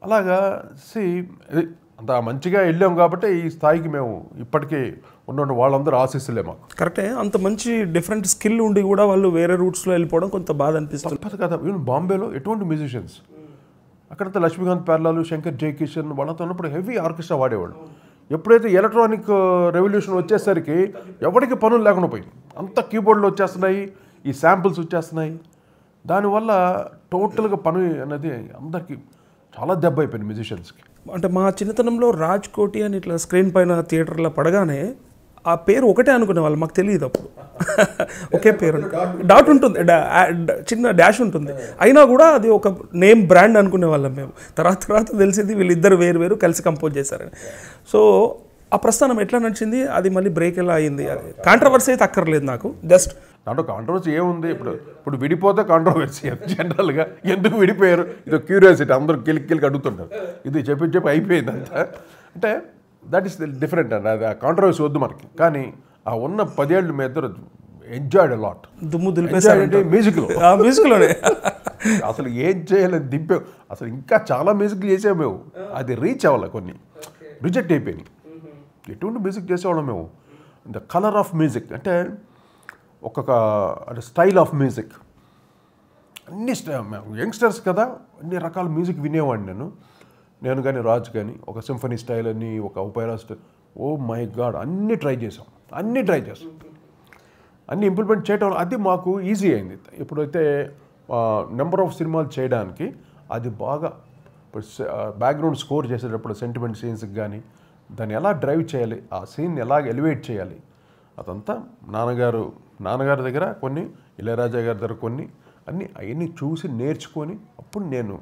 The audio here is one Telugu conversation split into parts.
అలాగా సి అంత మంచిగా వెళ్ళాం కాబట్టి ఈ స్థాయికి మేము ఇప్పటికీ ఉన్న వాళ్ళందరూ ఆశీస్సులే మాకు కరెక్టే అంత మంచి డిఫరెంట్ స్కిల్ ఉండి కూడా వాళ్ళు వేరే రూట్స్లో వెళ్ళిపోవడం కొంత బాధ అనిపిస్తుంది తప్పదు కదా ఈవెన్ బాంబేలో ఎటువంటి మ్యూజిషియన్స్ అక్కడంతా లక్ష్మీకాంత్ పేర్లాలు శంకర్ జయకిషన్ వాళ్ళతో ఉన్నప్పుడు హెవీ ఆర్కెస్ట్రా వాడేవాళ్ళు ఎప్పుడైతే ఎలక్ట్రానిక్ రెవల్యూషన్ వచ్చేసరికి ఎవరికి పనులు లేకుండా పోయింది అంత కీబోర్డ్లు వచ్చేస్తున్నాయి ఈ శాంపుల్స్ వచ్చేస్తున్నాయి దానివల్ల టోటల్గా పని అనేది అందరికీ చాలా దెబ్బ అయిపోయింది మ్యూజిషియన్స్కి అంటే మా చిన్నతనంలో రాజ్ కోటి అని ఇట్లా స్క్రీన్ పైన థియేటర్లో పడగానే ఆ పేరు ఒకటే అనుకునే వాళ్ళు మాకు తెలియదు అప్పుడు ఒకే పేరు డాట్ ఉంటుంది డా- ఆ- డ- చిన్న డాష్ ఉంటుంది అయినా కూడా అది ఒక నేమ్ బ్రాండ్ అనుకునే వాళ్ళం మేము తర్వాత తర్వాత తెలిసింది వీళ్ళిద్దరు వేరు వేరు కలిసి కంపోజ్ చేశారని సో ఆ ప్రస్థానం ఎట్లా నడిచింది అది మళ్ళీ బ్రేక్ ఎలా అయింది కాంట్రవర్సీ అయితే అక్కర్లేదు నాకు జస్ట్ దాంట్లో కాంట్రవర్సీ ఏముంది ఇప్పుడు ఇప్పుడు విడిపోతే కాంట్రవర్సీ జనరల్గా ఎందుకు విడిపోయారు ఇది క్యూరియాసిటీ అందరూ కిలికి కిలికి అడుగుతుంటారు ఇది చెప్పి చెప్పి అయిపోయింది అంతా అంటే దట్ ఈస్ డిఫరెంట్ అండి అది ఆ కాంట్రవర్సీ వద్దు మనకి కానీ ఆ ఉన్న పదేళ్ళు మీ ఇద్దరు ఎంజాయ్డ్ లాట్ దుమ్ము దులిపేశారు అంటే మ్యూజిక్లో ఆ మ్యూజిక్లోనే అసలు ఏం చేయాలని దింపాం అసలు ఇంకా చాలా మ్యూజిక్ చేసాం మేము అది రీచ్ అవ్వాలి కొన్ని రిజెక్ట్ అయిపోయినాయి ఎటువంటి మ్యూజిక్ చేసేవాళ్ళం మేము ద కలర్ ఆఫ్ మ్యూజిక్ అంటే ఒక్కొక్క అంటే స్టైల్ ఆఫ్ మ్యూజిక్ అన్ని యంగ్స్టర్స్ కదా అన్ని రకాల మ్యూజిక్ వినేవాడిని నేను నేను కానీ రాజు కానీ ఒక సింఫనీ స్టైల్ అని ఒక opera style oh my god అన్నీ ట్రై చేసాం అన్నీ ట్రై చేసాం అన్ని ఇంప్లిమెంట్ చేయడం అది మాకు ఈజీ అయింది ఎప్పుడైతే నెంబర్ ఆఫ్ సినిమాలు చేయడానికి అది బాగా ఇప్పుడు బ్యాక్గ్రౌండ్ స్కోర్ చేసేటప్పుడు సెంటిమెంట్ సీన్స్కి కానీ దాన్ని ఎలా డ్రైవ్ చేయాలి ఆ సీన్ ఎలా ఎలివేట్ చేయాలి అదంతా నాన్నగారు నాన్నగారి దగ్గర కొన్ని ఇళయరాజా గారి దగ్గర కొన్ని అన్ని అవన్నీ చూసి నేర్చుకొని అప్పుడు నేను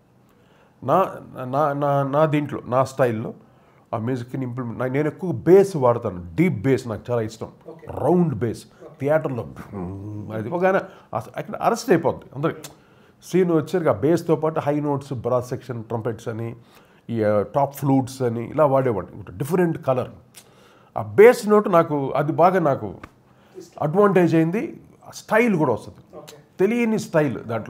నా నా నా నా దీంట్లో నా స్టైల్లో ఆ మ్యూజిక్ని ఇంప్లిమెంట్ నేను ఎక్కువ బేస్ వాడతాను డీప్ బేస్ నాకు చాలా ఇష్టం రౌండ్ బేస్ థియేటర్లో అది ఒక అక్కడ అరెస్ట్ అయిపోద్ది అందరికి సీన్ వచ్చేసరికి ఆ బేస్తో పాటు high notes brass section trumpets అని ఈ టాప్ ఫ్లూట్స్ అని ఇలా వాడేవాడిని డిఫరెంట్ కలర్ ఆ బేస్ నోట్ నాకు అది బాగా నాకు అడ్వాంటేజ్ అయింది స్టైల్ కూడా వస్తుంది తెలియని స్టైల్ దాంట్లో